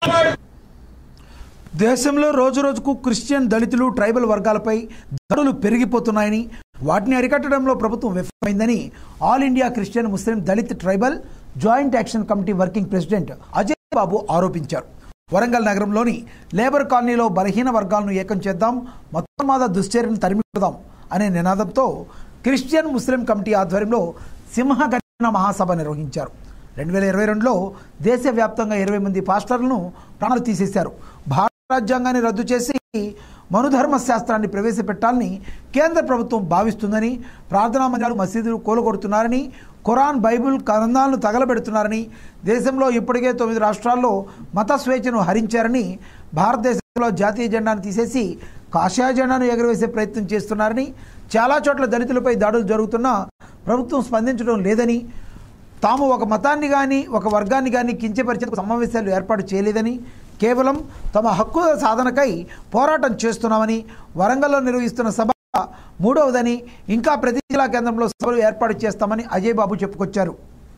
దేశంలో రోజు రోజుకు క్రిస్టియన్ దళితులు ట్రైబల్ వర్గాలపై దాడులు పెరిగిపోతున్నాయని వాటిని అరికట్టడంలో ప్రభుత్వం విఫలమైందని all India Christian Muslim Dalit tribal joint action committee working president Ajay Babu ఆరోపించారు వరంగల్ నగరంలోని లేబర్ కాలనీలో బలహీన వర్గాలను ఏకం చేద్దాం మతోన్మాద దుశ్చర్యను తరిమికొడదాం అనే నినాదంతో క్రిస్టియన్ ముస్లిం కమిటీ ఆధ్వర్యంలో సింహగర్జన మహాసభ నిర్వహించారు రెండు వేల ఇరవై రెండులో దేశవ్యాప్తంగా ఇరవై మంది పాస్టర్లను ప్రాణాలు తీసేశారు భారత రాజ్యాంగాన్ని రద్దు చేసి మనుధర్మ శాస్త్రాన్ని ప్రవేశపెట్టాలని కేంద్ర ప్రభుత్వం భావిస్తుందని ప్రార్థనా మందిరాలు మసీదులు కూలగొడుతున్నారని ఖురాన్ బైబిల్ గ్రంథాలను తగలబెడుతున్నారని దేశంలో ఇప్పటికే తొమ్మిది రాష్ట్రాల్లో మత స్వేచ్ఛను హరించారని భారతదేశంలో జాతీయ జెండాను తీసేసి కాషాయ జెండాను ఎగరవేసే ప్రయత్నం చేస్తున్నారని చాలా చోట్ల దళితులపై దాడులు జరుగుతున్నా ప్రభుత్వం స్పందించడం లేదని తాము ఒక మతాన్ని కానీ ఒక వర్గాన్ని కానీ కించపరిచేందుకు సమావేశాలు ఏర్పాటు చేయలేదని కేవలం తమ హక్కుల సాధనకై పోరాటం చేస్తున్నామని వరంగల్లో నిర్వహిస్తున్న సభ మూడవదని ఇంకా ప్రతి జిల్లా కేంద్రంలో సభలు ఏర్పాటు చేస్తామని అజయ్ బాబు చెప్పుకొచ్చారు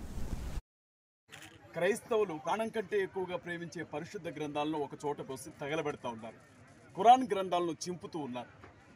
క్రైస్తవులు ప్రాణం కంటే ఎక్కువగా ప్రేమించే పరిశుద్ధ గ్రంథాలను ఒక చోట పోసి తగలబెడతా ఉన్నారు ఖురాన్ గ్రంథాలను చింపుతూ ఉన్నారు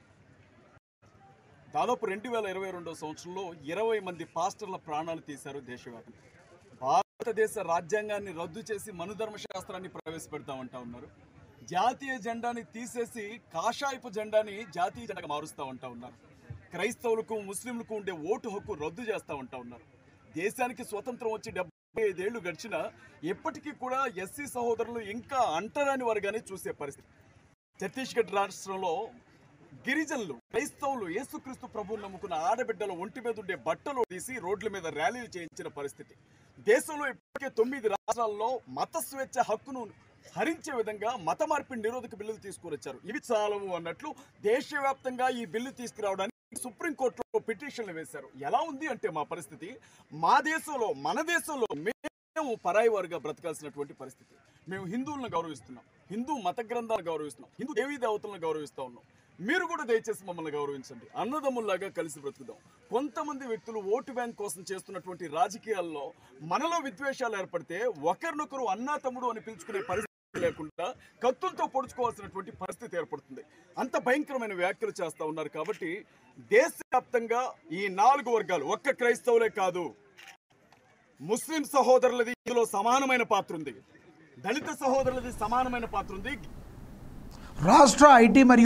దాదాపు రెండు వేల ఇరవై రెండో సంవత్సరంలో ఇరవై మంది పాస్టర్ల ప్రాణాలు తీశారు దేశవ్యాప్తంగా భారతదేశ రాజ్యాంగాన్ని రద్దు చేసి మనుధర్మ శాస్త్రాన్ని ప్రవేశపెడతామంటా ఉన్నారు జాతీయ జెండాని తీసేసి కాషాయపు జెండాని జాతీయ జెండాగా మారుస్తా ఉంటా ఉన్నారు క్రైస్తవులకు ముస్లింలకు ఉండే ఓటు హక్కు రద్దు చేస్తా ఉంటా ఉన్నారు దేశానికి స్వతంత్రం వచ్చి డెబ్బై ఐదేళ్లు గడిచినా ఎప్పటికీ కూడా ఎస్సీ సహోదరులు ఇంకా అంటరాని వారుగానే చూసే పరిస్థితి ఛత్తీస్గఢ్ రాష్ట్రంలో గిరిజనులు క్రైస్తవులు యేసుక్రీస్తు ప్రభువుని నమ్ముకున్న ఆడబిడ్డల ఒంటి మీద ఉండే బట్టలు తీసి రోడ్ల మీద ర్యాలీలు చేయించిన పరిస్థితి దేశంలో ఇప్పటికే తొమ్మిది రాష్ట్రాల్లో మత స్వేచ్ఛ హక్కును హరించే విధంగా మత మార్పిడి నిరోధక బిల్లులు తీసుకువచ్చారు ఇవి చాలవు అన్నట్లు దేశవ్యాప్తంగా ఈ బిల్లు తీసుకురావడానికి సుప్రీంకోర్టులో పిటిషన్లు వేశారు ఎలా ఉంది అంటే మా పరిస్థితి మా దేశంలో మన దేశంలో మేము పరాయి వారుగా బ్రతకాల్సినటువంటి పరిస్థితి మేము హిందువులను గౌరవిస్తున్నాం హిందూ మత గ్రంథాలను గౌరవిస్తున్నాం హిందూ దేవీ దేవతలను గౌరవిస్తా ఉన్నాం మీరు కూడా దయచేసి మమ్మల్ని గౌరవించండి అన్నదమ్ముల్లాగా కలిసి బ్రతుకుదాం కొంతమంది వ్యక్తులు ఓటు బ్యాంక్ కోసం చేస్తున్నటువంటి రాజకీయాల్లో మనలో విద్వేషాలు ఏర్పడితే ఒకరినొకరు అన్నా తమ్ముడు అని పిలుచుకునే పరిస్థితి లేకుండా కత్తులతో పొడుచుకోవాల్సినటువంటి పరిస్థితి ఏర్పడుతుంది అంత భయంకరమైన వ్యాఖ్యలు చేస్తా ఉన్నారు కాబట్టి దేశవ్యాప్తంగా ఈ నాలుగు వర్గాలు ఒక్క క్రైస్తవులే కాదు ముస్లిం సహోదరులది ఇందులో సమానమైన పాత్ర ఉంది దళిత సహోదరులది సమానమైన పాత్ర ఉంది రాష్ట్ర ఐటీ మరియు